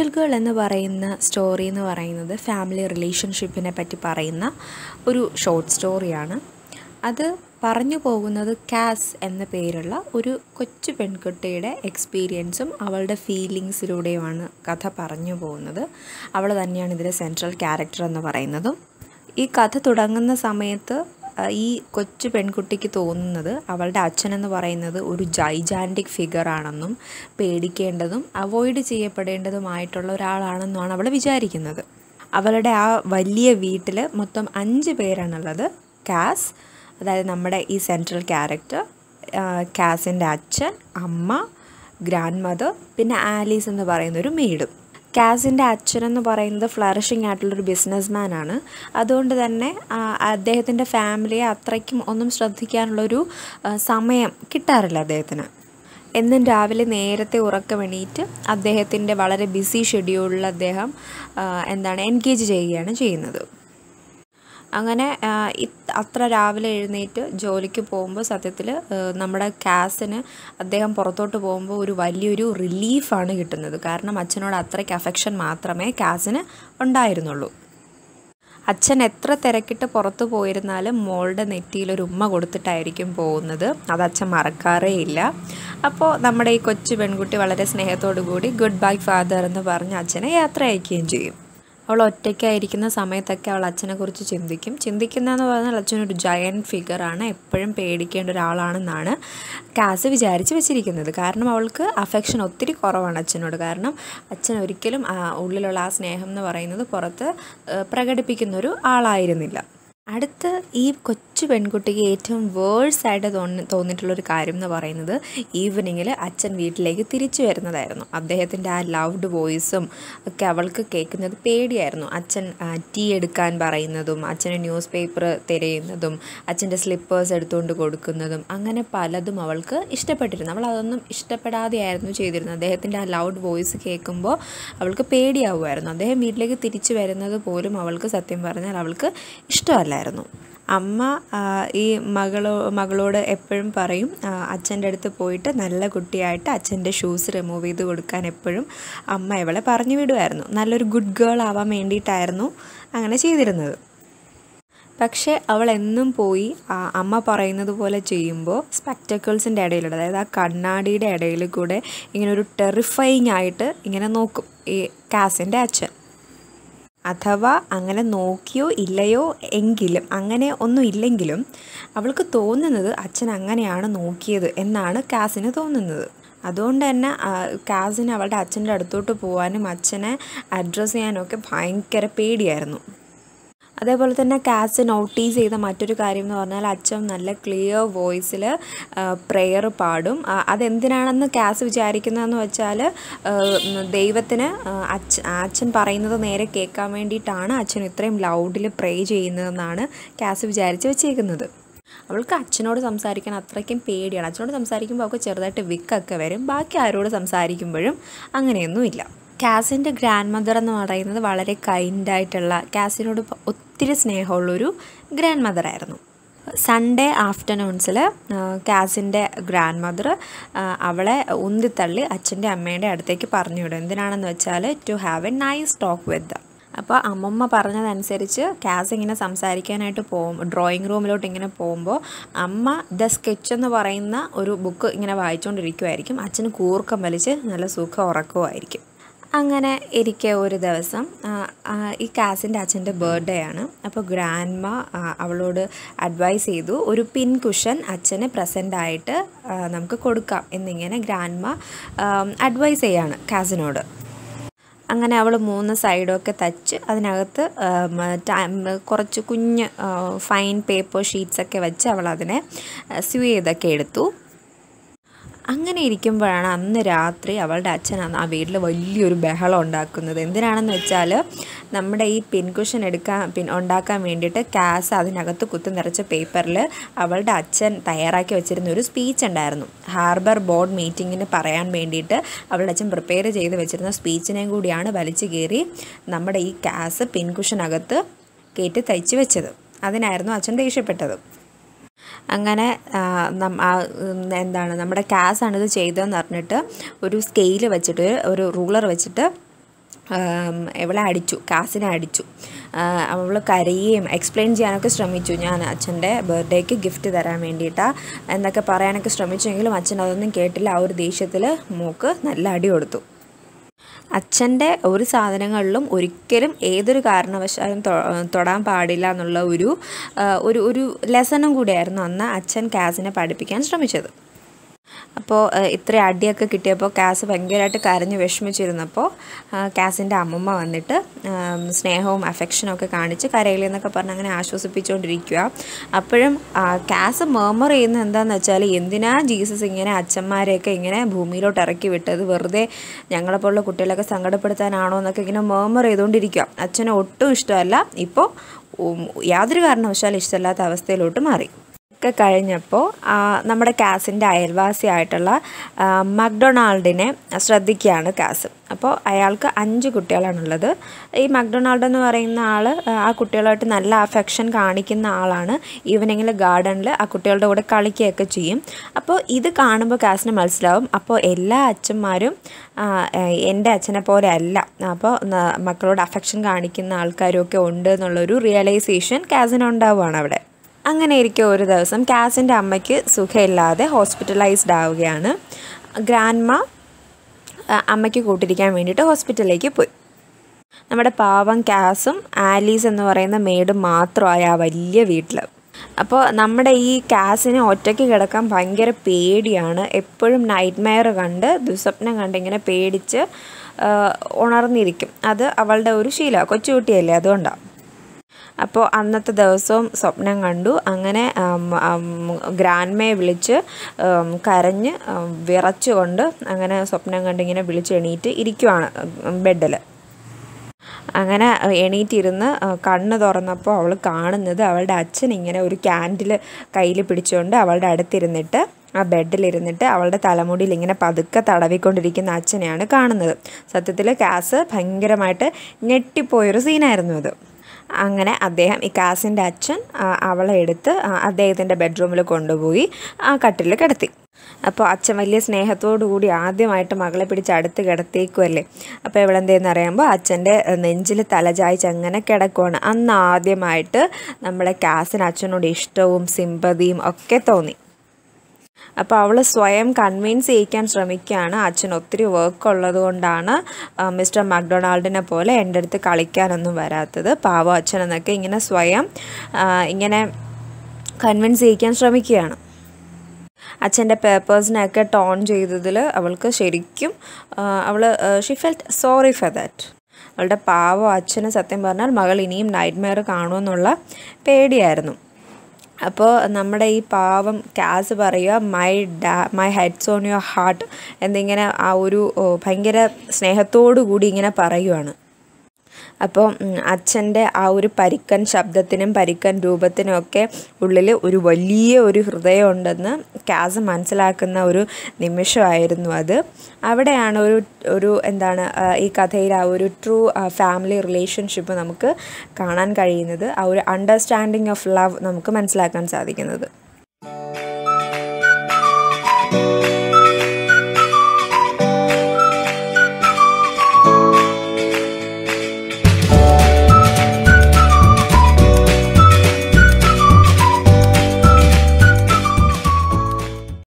Angel girl എന്ന് പറയുന്ന story എന്ന് പറയുന്നത് ഫാമിലി റിലേഷൻഷിപ്പിനെ പറ്റി പറയുന്ന ഒരു ഷോർട്ട് സ്റ്റോറിയാണ് അത് പറഞ്ഞു പോകുന്നത് കാസ് എന്ന പേരുള്ള ഒരു കൊച്ചു പെൺകുട്ടിയുടെ എക്സ്പീരിയൻസും അവളുടെ ഫീലിങ്സിലൂടെയുമാണ് കഥ പറഞ്ഞു പോകുന്നത് അവൾ തന്നെയാണ് ഇതിലെ സെൻട്രൽ ക്യാരക്ടർ എന്ന് പറയുന്നതും ഈ കഥ തുടങ്ങുന്ന സമയത്ത് ആ, ഈ കൊച്ചു പെൺകുട്ടിക്ക് തോന്നുന്നത് അവളുടെ അച്ഛനെന്ന് പറയുന്നത് ഒരു ജൈജാൻറ്റിക് ഫിഗറാണെന്നും പേടിക്കേണ്ടതും അവോയ്ഡ് ചെയ്യപ്പെടേണ്ടതുമായിട്ടുള്ള ഒരാളാണെന്നുമാണ് അവൾ വിചാരിക്കുന്നത് അവളുടെ ആ വലിയ വീട്ടിൽ മൊത്തം അഞ്ച് പേരാണുള്ളത് കാസ് അതായത് നമ്മുടെ ഈ സെൻട്രൽ ക്യാരക്ടർ കാസിൻ്റെ അച്ഛൻ അമ്മ ഗ്രാൻഡ് മദർ പിന്നെ ആലീസ് എന്ന് പറയുന്ന ഒരു മെയ്ഡും കാസിൻ്റെ അച്ഛനെന്ന് പറയുന്നത് ഫ്ലറിഷിംഗ് ആയിട്ടുള്ളൊരു ബിസിനസ് ആണ് അതുകൊണ്ട് തന്നെ ആ, അദ്ദേഹത്തിൻ്റെ ഫാമിലിയെ അത്രയ്ക്കും ഒന്നും ശ്രദ്ധിക്കാനുള്ളൊരു ആ, സമയം കിട്ടാറില്ല അദ്ദേഹത്തിന് എന്നും രാവിലെ നേരത്തെ ഉറക്കമെണീറ്റ് അദ്ദേഹത്തിൻ്റെ വളരെ ബിസി ഷെഡ്യൂളിൽ അദ്ദേഹം ആ, എന്താണ് എൻഗേജ് ചെയ്യുകയാണ് ചെയ്യുന്നത് അങ്ങനെ ആ, ഇത് അത്ര രാവിലെ എഴുന്നേറ്റ് ജോലിക്ക് പോകുമ്പോൾ സത്യത്തിൽ നമ്മുടെ കാസിന് അദ്ദേഹം പുറത്തോട്ട് പോകുമ്പോൾ ഒരു വലിയൊരു റിലീഫാണ് കിട്ടുന്നത് കാരണം അച്ഛനോട് അത്രയ്ക്ക് അഫെക്ഷൻ മാത്രമേ കാസിന് ഉണ്ടായിരുന്നുള്ളൂ അച്ഛൻ എത്ര തിരക്കിട്ട് പുറത്തു പോയിരുന്നാലും മോളുടെ നെറ്റിയിൽ ഒരു ഉമ്മ കൊടുത്തിട്ടായിരിക്കും പോകുന്നത് അത് അച്ഛൻ മറക്കാറേ ഇല്ല അപ്പോൾ നമ്മുടെ ഈ കൊച്ചു പെൺകുട്ടി വളരെ സ്നേഹത്തോടു കൂടി ഗുഡ് ബൈ ഫാദർ എന്ന് പറഞ്ഞ് അച്ഛനെ യാത്ര അയക്കുകയും ചെയ്യും അവൾ ഒറ്റയ്ക്കായിരിക്കുന്ന സമയത്തൊക്കെ അവൾ അച്ഛനെക്കുറിച്ച് ചിന്തിക്കും ചിന്തിക്കുന്നതെന്ന് പറഞ്ഞാൽ അച്ഛനൊരു ജയൻറ്റ് ഫിഗറാണ് എപ്പോഴും പേടിക്കേണ്ട ഒരാളാണെന്നാണ് കാസ് വിചാരിച്ച് വെച്ചിരിക്കുന്നത് കാരണം അവൾക്ക് അഫെക്ഷൻ ഒത്തിരി കുറവാണ് അച്ഛനോട് കാരണം അച്ഛൻ ഒരിക്കലും ആ ഉള്ളിലുള്ള ആ സ്നേഹം എന്ന് പറയുന്നത് പുറത്ത് ഏഹ്, പ്രകടിപ്പിക്കുന്ന ഒരു ആളായിരുന്നില്ല അടുത്ത് ഈ കൊച്ചു പെൺകുട്ടിക്ക് ഏറ്റവും വേഴ്സ് ആയിട്ട് തോന്നി തോന്നിയിട്ടുള്ളൊരു കാര്യം എന്ന് പറയുന്നത് ഈവനിങ്ങിൽ അച്ഛൻ വീട്ടിലേക്ക് തിരിച്ചു വരുന്നതായിരുന്നു അദ്ദേഹത്തിൻ്റെ ആ ലൗഡ് വോയിസും ഒക്കെ അവൾക്ക് കേൾക്കുന്നത് പേടിയായിരുന്നു അച്ഛൻ ടീ എടുക്കാൻ പറയുന്നതും അച്ഛന് ന്യൂസ് പേപ്പർ തിരയുന്നതും അച്ഛൻ്റെ സ്ലിപ്പേഴ്സ് എടുത്തുകൊണ്ട് കൊടുക്കുന്നതും അങ്ങനെ പലതും അവൾക്ക് ഇഷ്ടപ്പെട്ടിരുന്നു അവൾ അതൊന്നും ഇഷ്ടപ്പെടാതെയായിരുന്നു ചെയ്തിരുന്നത് അദ്ദേഹത്തിൻ്റെ ആ ലൗഡ് വോയിസ് കേൾക്കുമ്പോൾ അവൾക്ക് പേടിയാവുമായിരുന്നു അദ്ദേഹം വീട്ടിലേക്ക് തിരിച്ചു വരുന്നത് പോലും അവൾക്ക് സത്യം പറഞ്ഞാൽ അവൾക്ക് ഇഷ്ടമല്ലായിരുന്നു അമ്മ ആ, ഈ മകളോ മകളോട് എപ്പോഴും പറയും അച്ഛൻ്റെ അടുത്ത് പോയിട്ട് നല്ല കുട്ടിയായിട്ട് അച്ഛൻ്റെ ഷൂസ് റിമൂവ് ചെയ്ത് കൊടുക്കാൻ എപ്പോഴും അമ്മ ഇവളെ പറഞ്ഞു വിടുമായിരുന്നു നല്ലൊരു ഗുഡ് ഗേൾ ആവാൻ വേണ്ടിയിട്ടായിരുന്നു അങ്ങനെ ചെയ്തിരുന്നത് പക്ഷേ അവൾ എന്നും പോയി ആ അമ്മ പറയുന്നത് പോലെ ചെയ്യുമ്പോൾ സ്പെക്ടക്കിൾസിൻ്റെ ഇടയിലൂടെ അതായത് ആ കണ്ണാടിയുടെ ഇടയിൽ കൂടെ ഇങ്ങനെ ഒരു ടെറിഫൈങ് ആയിട്ട് ഇങ്ങനെ നോക്കും ഈ കാസിൻ്റെ അച്ഛൻ അഥവാ അങ്ങനെ നോക്കിയോ ഇല്ലയോ എങ്കിലും അങ്ങനെ ഒന്നും ഇല്ലെങ്കിലും അവൾക്ക് തോന്നുന്നത് അച്ഛൻ അങ്ങനെയാണ് നോക്കിയത് എന്നാണ് കാസിന് തോന്നുന്നത് അതുകൊണ്ട് തന്നെ ആ, കാസിന് അവളുടെ അച്ഛൻ്റെ അടുത്തോട്ട് പോകാനും അച്ഛനെ അഡ്രസ്സ് ചെയ്യാനും ഒക്കെ ഭയങ്കര പേടിയായിരുന്നു അതേപോലെ തന്നെ കാസ് നോട്ടീസ് ചെയ്ത മറ്റൊരു കാര്യം എന്ന് പറഞ്ഞാൽ അച്ഛൻ നല്ല ക്ലിയർ വോയിസിൽ പ്രെയർ പാടും ആ, അതെന്തിനാണെന്ന് കാസ് വിചാരിക്കുന്നതെന്ന് വെച്ചാൽ ആ, ഉം, ദൈവത്തിന് ആ, അച്ഛ അച്ഛൻ പറയുന്നത് നേരെ കേൾക്കാൻ വേണ്ടിയിട്ടാണ് അച്ഛൻ ഇത്രയും ലൗഡിൽ പ്രേ ചെയ്യുന്നതെന്നാണ് കാസ് വിചാരിച്ച് വെച്ചേക്കുന്നത് അവൾക്ക് അച്ഛനോട് സംസാരിക്കാൻ അത്രയ്ക്കും പേടിയാണ് അച്ഛനോട് സംസാരിക്കുമ്പോൾ അവൾക്ക് ചെറുതായിട്ട് വിക്കൊക്കെ വരും ബാക്കി ആരോട് സംസാരിക്കുമ്പോഴും അങ്ങനെയൊന്നുമില്ല കാസിൻ്റെ ഗ്രാൻഡ് മദർ എന്ന് പറയുന്നത് വളരെ കൈൻഡായിട്ടുള്ള കാസിനോട് പ- ഒത്തിരി സ്നേഹമുള്ളൊരു ഗ്രാൻഡ് മദറായിരുന്നു സൺഡേ ആഫ്റ്റർനൂൺസിൽ കാസിൻ്റെ ഗ്രാൻഡ് മദർ അവളെ ഉന്തിത്തള്ളി അച്ഛൻ്റെ അമ്മയുടെ അടുത്തേക്ക് പറഞ്ഞു വിടും എന്തിനാണെന്ന് വെച്ചാൽ to have a nice talk with them അപ്പോൾ അമ്മമ്മ പറഞ്ഞതനുസരിച്ച് കാസ് ഇങ്ങനെ സംസാരിക്കാനായിട്ട് പോകും ഡ്രോയിങ് റൂമിലോട്ട് ഇങ്ങനെ പോകുമ്പോൾ അമ്മ ദ സ്കെച്ച് എന്ന് പറയുന്ന ഒരു ബുക്ക് ഇങ്ങനെ വായിച്ചുകൊണ്ടിരിക്കുമായിരിക്കും അച്ഛന് കൂർക്കം വലിച്ച് നല്ല സുഖം ഉറക്കമായിരിക്കും അങ്ങനെ ഇരിക്കെ ഒരു ദിവസം ആ, ആ, ഈ കാസിൻ്റെ അച്ഛൻ്റെ ബർത്ത്ഡേ ആണ് അപ്പോൾ ഗ്രാൻഡ്മ അവളോട് അഡ്വൈസ് ചെയ്തു ഒരു പിൻ കുഷൻ അച്ഛന് പ്രസൻ്റ് ആയിട്ട് ആ, നമുക്ക് കൊടുക്കാം എന്നിങ്ങനെ ഗ്രാൻഡ്മ അഡ്വൈസ് ചെയ്യാണ് കാസിനോട് അങ്ങനെ അവൾ മൂന്ന് സൈഡൊക്കെ തച്ച് അതിനകത്ത് ആം, ടൈം കുറച്ച് കുഞ്ഞ് ആ, ഫൈൻ പേപ്പർ ഷീറ്റ്സൊക്കെ വെച്ച് അവൾ അതിനെ സ്യൂ ചെയ്തൊക്കെ എടുത്തു അങ്ങനെ ഇരിക്കുമ്പോഴാണ് അന്ന് രാത്രി അവളുടെ അച്ഛൻ അന്ന് ആ വീട്ടിൽ വലിയൊരു ബഹളം ഉണ്ടാക്കുന്നത് എന്തിനാണെന്ന് വെച്ചാൽ നമ്മുടെ ഈ പിൻകുഷൻ എടുക്കാൻ പിൻ ഉണ്ടാക്കാൻ വേണ്ടിയിട്ട് കാസ് അതിനകത്ത് കുത്തി നിറച്ച പേപ്പറിൽ അവളുടെ അച്ഛൻ തയ്യാറാക്കി വെച്ചിരുന്ന ഒരു സ്പീച്ച് ഉണ്ടായിരുന്നു ഹാർബർ ബോർഡ് മീറ്റിങ്ങിന് പറയാൻ വേണ്ടിയിട്ട് അവളുടെ അച്ഛൻ പ്രിപ്പയർ ചെയ്ത് വെച്ചിരുന്ന സ്പീച്ചിനെയും കൂടിയാണ് വലിച്ചു കയറി നമ്മുടെ ഈ കാസ് പിൻകുഷനകത്ത് കയറ്റി തയ്ച്ച് വെച്ചത് അതിനായിരുന്നു അച്ഛൻ ദേഷ്യപ്പെട്ടത് അങ്ങനെ ആ, നം- ആ, ഉം, എന്താണ് നമ്മുടെ കാസാണ് ഇത് ചെയ്തതെന്ന് പറഞ്ഞിട്ട് ഒരു സ്കെയിൽ വെച്ചിട്ട് ഒരു റൂളർ വെച്ചിട്ട് ആം, ഇവളെ അടിച്ചു കാസിനെ അടിച്ചു അവൾ കരയുകയും എക്സ്പ്ലെയിൻ ചെയ്യാനൊക്കെ ശ്രമിച്ചു ഞാൻ അച്ഛൻ്റെ ബർത്ത്ഡേക്ക് ഗിഫ്റ്റ് തരാൻ വേണ്ടിയിട്ടാണ് എന്നൊക്കെ പറയാനൊക്കെ ശ്രമിച്ചെങ്കിലും അച്ഛൻ അതൊന്നും കേട്ടില്ല ആ ഒരു ദേഷ്യത്തിൽ മൂക്ക് നല്ല അടി കൊടുത്തു അച്ഛൻ്റെ ഒരു സാധനങ്ങളിലും ഒരിക്കലും ഏതൊരു കാരണവശാലും തൊ- തൊടാൻ പാടില്ല എന്നുള്ള ഒരു ആ, ഒരു ഒരു ലെസണും കൂടിയായിരുന്നു അന്ന് അച്ഛൻ കാസിനെ പഠിപ്പിക്കാൻ ശ്രമിച്ചത് അപ്പോൾ ഇത്ര അടിയൊക്കെ കിട്ടിയപ്പോൾ കാസ് ഭയങ്കരമായിട്ട് കരഞ്ഞ് വിഷമിച്ചിരുന്നപ്പോൾ കാസിൻ്റെ അമ്മമ്മ വന്നിട്ട് ആം, സ്നേഹവും അഫെക്ഷനും ഒക്കെ കാണിച്ച് കരയിലെന്നൊക്കെ പറഞ്ഞ് അങ്ങനെ ആശ്വസിപ്പിച്ചുകൊണ്ടിരിക്കുക അപ്പോഴും ആ, കാസ് മേമർ ചെയ്യുന്നത് എന്താണെന്ന് വെച്ചാൽ എന്തിനാ ജീസസ് ഇങ്ങനെ അച്ഛന്മാരെയൊക്കെ ഇങ്ങനെ ഭൂമിയിലോട്ട് ഇറക്കി വിട്ടത് വെറുതെ ഞങ്ങളെപ്പോലുള്ള കുട്ടികളൊക്കെ സങ്കടപ്പെടുത്താനാണോ എന്നൊക്കെ ഇങ്ങനെ മേമർ ചെയ്തുകൊണ്ടിരിക്കുക അച്ഛനെ ഒട്ടും ഇഷ്ടമല്ല ഇപ്പോൾ ഉം, യാതൊരു കാരണവശാലും ഇഷ്ടമല്ലാത്ത അവസ്ഥയിലോട്ട് മാറി ഒക്കെ കഴിഞ്ഞപ്പോൾ ആ, നമ്മുടെ കാസിൻ്റെ അയൽവാസിയായിട്ടുള്ള ആ, മക്ഡൊണാൾഡിനെ ശ്രദ്ധിക്കുകയാണ് കാസ് അപ്പോൾ അയാൾക്ക് അഞ്ച് കുട്ടികളാണുള്ളത് ഈ മക്ഡൊണാൾഡ് എന്ന് പറയുന്ന ആൾ ആ കുട്ടികളുമായിട്ട് നല്ല അഫെക്ഷൻ കാണിക്കുന്ന ആളാണ് ഈവനിങ്ങിൽ ഗാർഡനിൽ ആ കുട്ടികളുടെ കൂടെ കളിക്കുകയൊക്കെ ചെയ്യും അപ്പോൾ ഇത് കാണുമ്പോൾ കാസിന് മനസ്സിലാവും അപ്പോൾ എല്ലാ അച്ഛന്മാരും ആ, ഏഹ്, എൻ്റെ അച്ഛനെ പോലെ അല്ല അപ്പോൾ ന- മക്കളോട് അഫെക്ഷൻ കാണിക്കുന്ന ആൾക്കാരും ഒക്കെ ഉണ്ട് എന്നുള്ളൊരു റിയലൈസേഷൻ കാസിന് ഉണ്ടാവുകയാണ് അവിടെ അങ്ങനെ ഇരിക്കെ ഒരു ദിവസം കാസിൻ്റെ അമ്മയ്ക്ക് സുഖമില്ലാതെ ഹോസ്പിറ്റലൈസ്ഡ് ആവുകയാണ് ഗ്രാൻഡ്മ ആ, അമ്മയ്ക്ക് കൂട്ടിരിക്കാൻ വേണ്ടിയിട്ട് ഹോസ്പിറ്റലിലേക്ക് പോയി നമ്മുടെ പാവം കാസും ആലീസ് എന്ന് പറയുന്ന മെയ്ഡും മാത്രമായ ആ വലിയ വീട്ടിൽ അപ്പോൾ നമ്മുടെ ഈ കാസിനെ ഒറ്റയ്ക്ക് കിടക്കാൻ ഭയങ്കര പേടിയാണ് എപ്പോഴും നൈറ്റ് മെയർ കണ്ട് ദുസ്വപ്നം കണ്ട് ഇങ്ങനെ പേടിച്ച് ആ, ഉണർന്നിരിക്കും അത് അവളുടെ ഒരു ശീലമാണ് കൊച്ചുകുട്ടിയല്ലേ അതുകൊണ്ടാണ് അപ്പോൾ അന്നത്തെ ദിവസവും സ്വപ്നം കണ്ടു അങ്ങനെ ഗ്രാൻഡ്മയെ വിളിച്ച് ഉം, കരഞ്ഞ് ഉം, വിറച്ചുകൊണ്ട് അങ്ങനെ സ്വപ്നം കണ്ടിങ്ങനെ വിളിച്ച് എണീറ്റ് ഇരിക്കുവാണ് ബെഡിൽ അങ്ങനെ എണീറ്റിരുന്ന് കണ്ണ് തുറന്നപ്പോൾ അവൾ കാണുന്നത് അവളുടെ അച്ഛൻ ഇങ്ങനെ ഒരു ക്യാൻഡിൽ കയ്യിൽ പിടിച്ചുകൊണ്ട് അവളുടെ അടുത്തിരുന്നിട്ട് ആ ബെഡിലിരുന്നിട്ട് അവളുടെ തലമുടിയിൽ ഇങ്ങനെ പതുക്കെ തടവിക്കൊണ്ടിരിക്കുന്ന അച്ഛനെയാണ് കാണുന്നത് സത്യത്തിൽ കാസ് ഭയങ്കരമായിട്ട് ഞെട്ടിപ്പോയൊരു സീനായിരുന്നു അത് അങ്ങനെ അദ്ദേഹം ഈ കാസിൻ്റെ അച്ഛൻ ആ, അവളെ എടുത്ത് ആ, അദ്ദേഹത്തിൻ്റെ ബെഡ്റൂമിൽ കൊണ്ടുപോയി ആ കട്ടിലിൽ കിടത്തി അപ്പോൾ അച്ഛൻ വലിയ സ്നേഹത്തോടു കൂടി ആദ്യമായിട്ട് മകളെ പിടിച്ച് അടുത്ത് കിടത്തേക്കുമല്ലേ അപ്പോൾ ഇവളെന്തേന്ന് അറിയുമ്പോൾ അച്ഛൻ്റെ നെഞ്ചിൽ തലചായ്ച്ച് അങ്ങനെ കിടക്കുവാണ് അന്ന് ആദ്യമായിട്ട് നമ്മളെ കാസിന് അച്ഛനോട് ഇഷ്ടവും സിമ്പതിയും ഒക്കെ തോന്നി അപ്പോൾ അവൾ സ്വയം കൺവിൻസ് ചെയ്യിക്കാൻ ശ്രമിക്കുകയാണ് അച്ഛൻ ഒത്തിരി വർക്ക് ഉള്ളത് കൊണ്ടാണ് മിസ്റ്റർ മക്ഡൊണാൾഡിനെ പോലെ എൻ്റെ അടുത്ത് കളിക്കാനൊന്നും വരാത്തത് പാവം അച്ഛൻ എന്നൊക്കെ ഇങ്ങനെ സ്വയം ആ, ഇങ്ങനെ കൺവിൻസ് ചെയ്യിക്കാൻ ശ്രമിക്കുകയാണ് അച്ഛൻ്റെ പേപ്പേഴ്സിനെയൊക്കെ ടോൺ ചെയ്തതിൽ അവൾക്ക് ശരിക്കും അവൾ she felt sorry for that അവളുടെ പാവം അച്ഛന് സത്യം പറഞ്ഞാൽ മകൾ ഇനിയും നൈറ്റ് മെയർ കാണുമെന്നുള്ള പേടിയായിരുന്നു അപ്പോൾ നമ്മുടെ ഈ പാവം കാസ് പറയുക മൈ ഡാ my heads on your heart എന്നിങ്ങനെ ആ ഒരു ഓ, ഭയങ്കര സ്നേഹത്തോടു കൂടി ഇങ്ങനെ പറയുവാണ് അപ്പോൾ അച്ഛൻ്റെ ആ ഒരു പരിക്കൻ ശബ്ദത്തിനും പരിക്കൻ രൂപത്തിനും ഒക്കെ ഉള്ളിൽ ഒരു വലിയ ഒരു ഹൃദയമുണ്ടെന്ന് കാസ് മനസ്സിലാക്കുന്ന ഒരു നിമിഷമായിരുന്നു അത് അവിടെയാണ് ഒരു ഒരു എന്താണ് ആ, ഈ കഥയിൽ ആ ഒരു ട്രൂ ഫാമിലി റിലേഷൻഷിപ്പ് നമുക്ക് കാണാൻ കഴിയുന്നത് ആ ഒരു അണ്ടർസ്റ്റാൻഡിങ് ഓഫ് ലവ് നമുക്ക് മനസ്സിലാക്കാൻ സാധിക്കുന്നത്